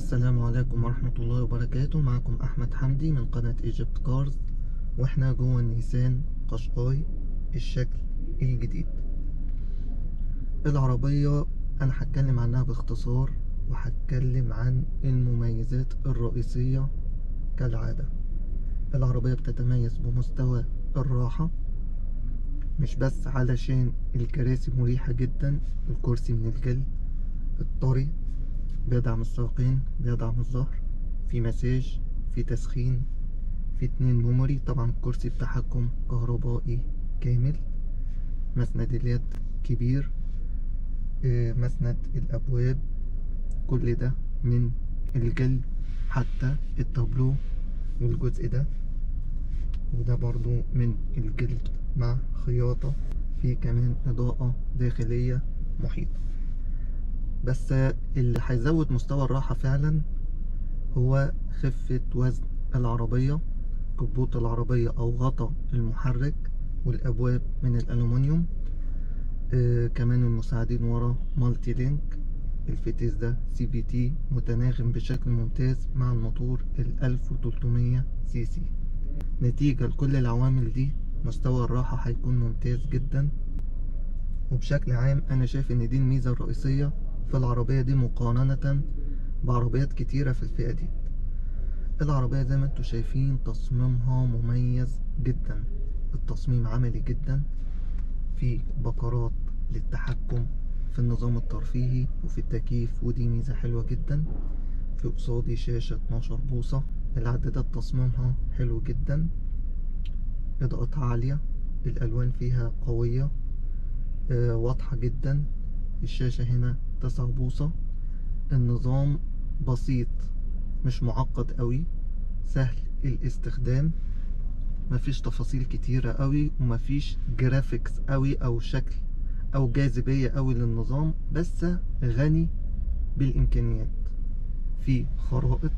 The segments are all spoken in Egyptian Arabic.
السلام عليكم ورحمة الله وبركاته معكم أحمد حمدي من قناة ايجيبت كارز واحنا جوه النيسان قشقاي الشكل الجديد العربية أنا هتكلم عنها باختصار وهتكلم عن المميزات الرئيسية كالعادة العربية بتتميز بمستوى الراحة مش بس علشان الكراسي مريحة جدا الكرسي من الجلد الطري بيدعم الساقين بيدعم الظهر في مساج في تسخين في اتنين ميموري طبعا كرسي التحكم كهربائي كامل مسند اليد كبير آه، مسند الابواب كل ده من الجلد حتى التابلو والجزء ده وده برضو من الجلد مع خياطة في كمان إضاءة داخلية محيطة بس اللي هيزود مستوى الراحة فعلا هو خفة وزن العربية كبوت العربية أو غطا المحرك والأبواب من الألومنيوم آه كمان المساعدين ورا مالتي لينك الفتيس ده سي بي تي متناغم بشكل ممتاز مع الموتور ال 1300 سي سي نتيجة لكل العوامل دي مستوى الراحة هيكون ممتاز جدا وبشكل عام أنا شايف إن دي الميزة الرئيسية في العربية دي مقارنة بعربيات كتيرة في الفئة دي العربية زي ما انتوا شايفين تصميمها مميز جدا التصميم عملي جدا في بكرات للتحكم في النظام الترفيهي وفي التكييف ودي ميزة حلوة جدا في قصادي شاشة 12 بوصة العدادات تصميمها حلو جدا إضاءتها عالية الألوان فيها قوية آه واضحة جدا الشاشة هنا 9 بوصة النظام بسيط مش معقد قوي سهل الاستخدام مفيش تفاصيل كتيرة قوي ومفيش جرافيكس قوي او شكل او جاذبية قوي للنظام بس غني بالامكانيات في خرائط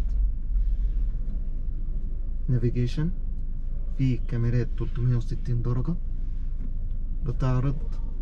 نافيجيشن في كاميرات 360 درجة بتعرض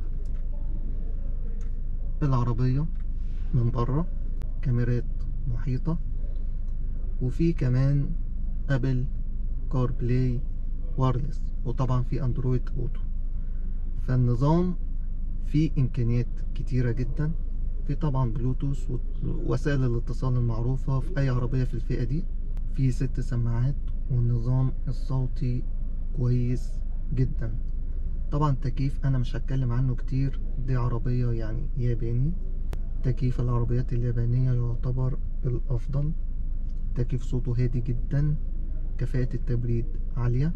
العربية من بره كاميرات محيطة وفي كمان ابل كار بلاي وايرلس وطبعا في اندرويد اوتو فالنظام فيه امكانيات كتيرة جدا في طبعا بلوتوث وسائل الاتصال المعروفة في اي عربية في الفئة دي في ست سماعات والنظام الصوتي كويس جدا طبعا تكييف انا مش هتكلم عنه كتير دي عربية يعني ياباني تكييف العربيات اليابانية يعتبر الافضل تكييف صوته هادي جدا كفاءة التبريد عالية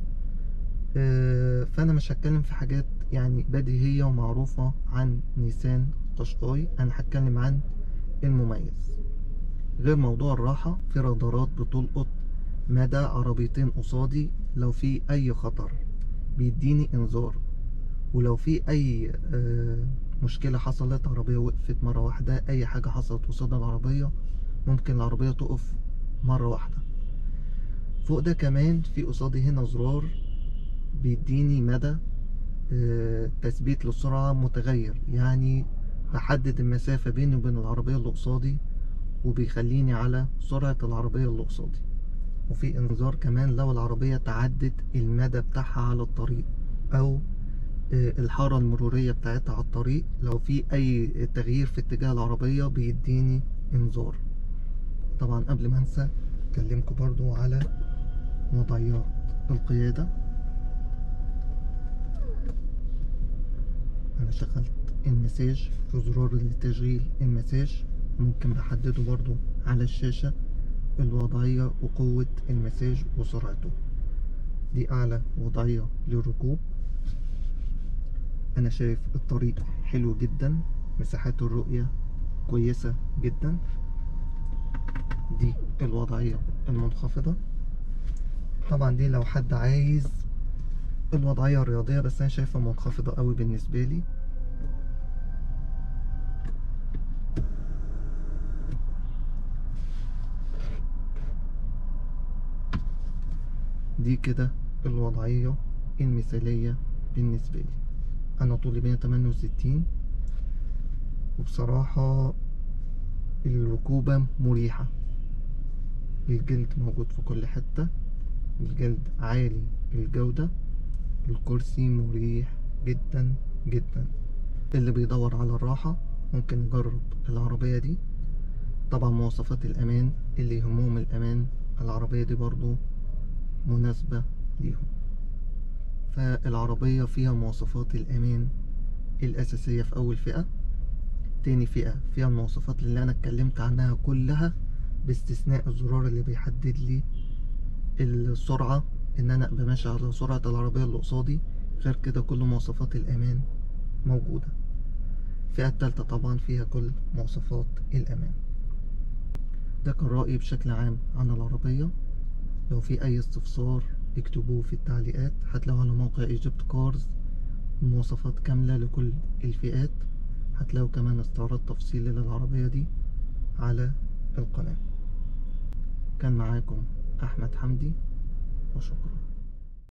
فانا مش هتكلم في حاجات يعني بديهية ومعروفة عن نيسان قشقاي انا هتكلم عن المميز غير موضوع الراحة في رادارات بتلقط مدى عربيتين قصادي لو في اي خطر بيديني انذار ولو في اي مشكلة حصلت عربية وقفت مرة واحدة اي حاجة حصلت قصاد العربية ممكن العربية تقف مرة واحدة فوق ده كمان في قصادي هنا زرار بيديني مدى تثبيت للسرعة متغير يعني بحدد المسافة بيني وبين العربية اللي قصادي وبيخليني على سرعة العربية اللي قصادي وفي انذار كمان لو العربية تعدت المدى بتاعها على الطريق او الحارة المرورية بتاعتها على الطريق لو في اي تغيير في اتجاه العربية بيديني انذار طبعا قبل ما انسى اكلمكم برضو على وضعيات القيادة انا شغلت المساج في زرار لتشغيل المساج ممكن بحدده برضو على الشاشة الوضعية وقوة المساج وسرعته دي اعلى وضعية للركوب انا شايف الطريق حلو جدا مساحات الرؤية كويسة جدا دي الوضعية المنخفضة طبعا دي لو حد عايز الوضعية الرياضية بس انا شايفها منخفضة قوي بالنسبة لي دي كده الوضعية المثالية بالنسبة لي انا طولي 168 وبصراحة الركوبة مريحة الجلد موجود في كل حتة الجلد عالي الجودة الكرسي مريح جدا جدا اللي بيدور على الراحة ممكن يجرب العربية دي طبعا مواصفات الأمان اللي يهمهم الأمان العربية دي برضو مناسبة ليهم فالعربية فيها مواصفات الأمان الأساسية في أول فئة تاني فئة فيها المواصفات اللي أنا اتكلمت عنها كلها باستثناء الزرار اللي بيحدد لي السرعة إن أنا أبقى ماشي على سرعة العربية اللي قصادي غير كده كل مواصفات الأمان موجودة الفئة التالتة طبعا فيها كل مواصفات الأمان ده كان رأيي بشكل عام عن العربية لو في أي استفسار اكتبوه في التعليقات هتلاقوا على موقع ايجيبت كارز مواصفات كاملة لكل الفئات هتلاقوا كمان استعراض تفصيلي للعربية دي على القناة كان معاكم أحمد حمدي وشكرا